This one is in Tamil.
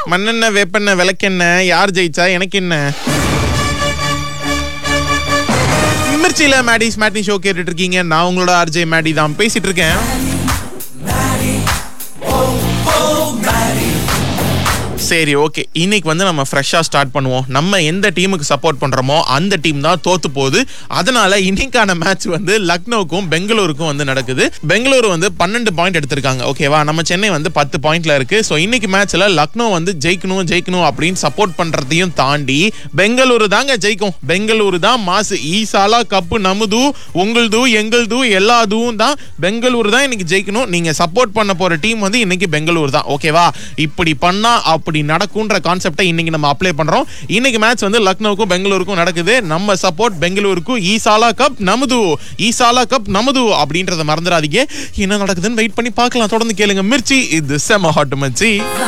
மண்ணெண்ண வேப்பெண்ண விளக்கெண்ண யார் ஜெயிச்சா எனக்கு என்ன மிர்ச்சியில மேடிஸ் மேட்னி ஷோ கேட்டுட்டு இருக்கீங்க நான் உங்களோட ஆர்ஜே மேடி தான் பேசிட்டு இருக்கேன் சரி ஓகே இன்னைக்கு வந்து நம்ம ஃப்ரெஷ்ஷாக ஸ்டார்ட் பண்ணுவோம் நம்ம எந்த டீமுக்கு சப்போர்ட் பண்ணுறோமோ அந்த டீம் தான் தோத்து போகுது அதனால இன்னைக்கான மேட்ச் வந்து லக்னோவுக்கும் பெங்களூருக்கும் வந்து நடக்குது பெங்களூரு வந்து பன்னெண்டு பாயிண்ட் எடுத்திருக்காங்க ஓகேவா நம்ம சென்னை வந்து பத்து பாயிண்ட்ல இருக்கு ஸோ இன்னைக்கு மேட்ச்ல லக்னோ வந்து ஜெயிக்கணும் ஜெயிக்கணும் அப்படின்னு சப்போர்ட் பண்றதையும் தாண்டி பெங்களூரு தாங்க ஜெயிக்கும் பெங்களூரு தான் மாசு ஈசாலா கப்பு நமுது உங்களுது எங்களுது எல்லாதும் தான் பெங்களூரு தான் இன்னைக்கு ஜெயிக்கணும் நீங்க சப்போர்ட் பண்ண போற டீம் வந்து இன்னைக்கு பெங்களூர் தான் ஓகேவா இப்படி பண்ணா அப்படி நடக்கும்ன்ற கான்செப்டை இன்னைக்கு நம்ம அப்ளை பண்றோம் இன்னைக்கு மேட்ச் வந்து லக்னோவுக்கும் பெங்களூருக்கும் நடக்குது நம்ம சப்போர்ட் பெங்களூருக்கும் ஈசாலா கப் நமது ஈசாலா கப் நமது அப்படின்றத மறந்துடாதீங்க என்ன நடக்குதுன்னு வெயிட் பண்ணி பார்க்கலாம் தொடர்ந்து கேளுங்க மிர்ச்சி இது செம ஹாட் மச்சி